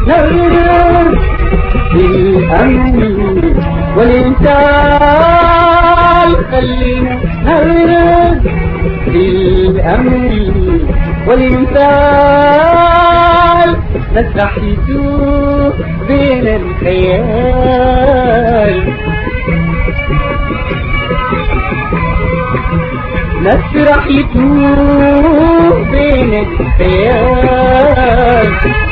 نغرق بالأمل والإنسان خلينا نغرق بالأمل والإنسان نسرح يدور بين الخيال نسرح يتوه بين الخيال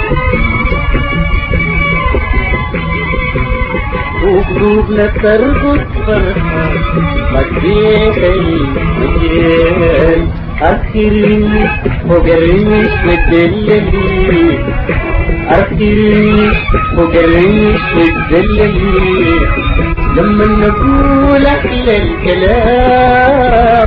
وقلوبنا تربط فرحة مجيح المجال أرخيري وقرنش مدللي أرخيري وقرنش مدللي لما نقول أحلى الكلام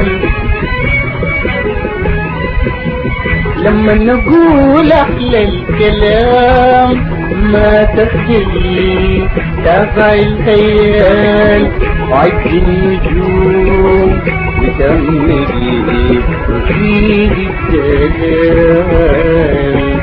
لما نقول أحلى الكلام ما تخجلي تابع الخيال وعد النجوم وتملي وفيه الدلال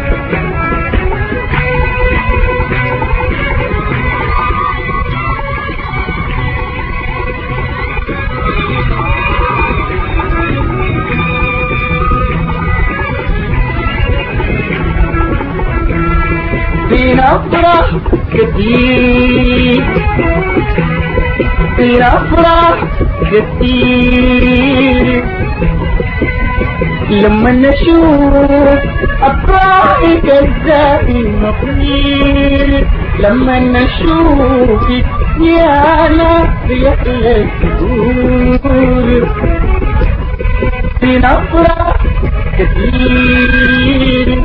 بنفرح كتير بنفرح كتير لما نشوف أفراحك الزاهي المطير لما نشوفك يا أنا بيحلى الدور بنفرح كتير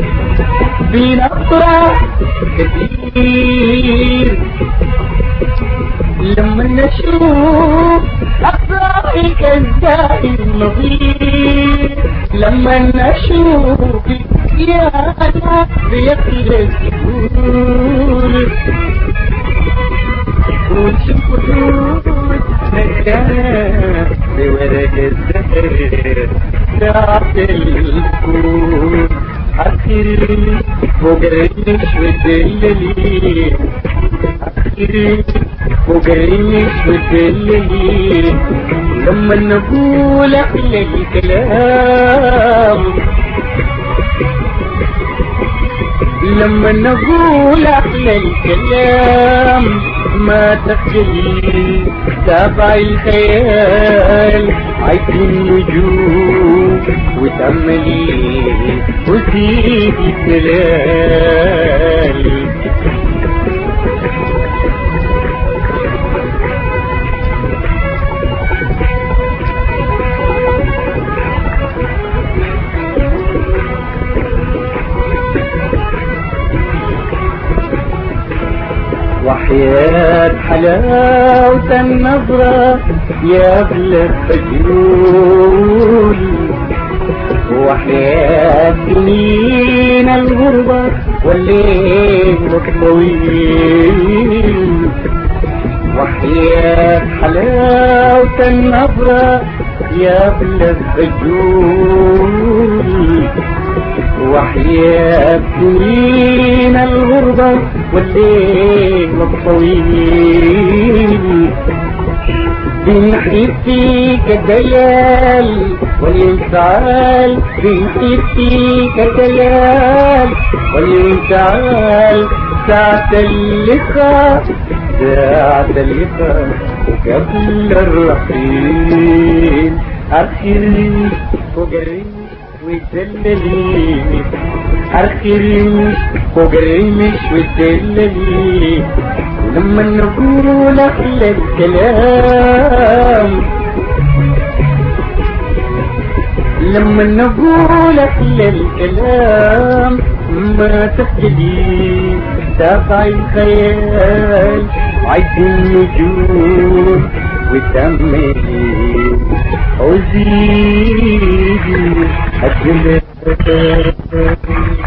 بنفرح كتير لما نشوف أفراحك الزاهي النظير لما نشوفك يا أنا بيقلب الدور ونشوف حدود مكان بورق الزهر ساعة الكون أخيري وقريش ودللي أخيري وقريش ودللي لما نقول أحلى الكلام لما نقول أحلى الكلام ما تخجلي تابع الخيال عيد النجوم وتأملي وزيد الدلال وحياة حلاوة النظرة يا بلد فجول وحياة سنين الغربة والليل الطويل وحياة حلاوة النظرة يا بلد فجول وحياة سنين الغربة والليل الطويل بنحيي فيك الديال والانفعال بنحيي فيك الديال والانفعال ساعة اللقاء ساعة اللقاء وقبل الرحيل أخيري وقريب ويدللي أرخي وقريمش وتدللي لما نقول أحلى الكلام لما نقول أحلى الكلام ما تخجلي تابع الخيال عد النجوم وتملي وزيدي أجمل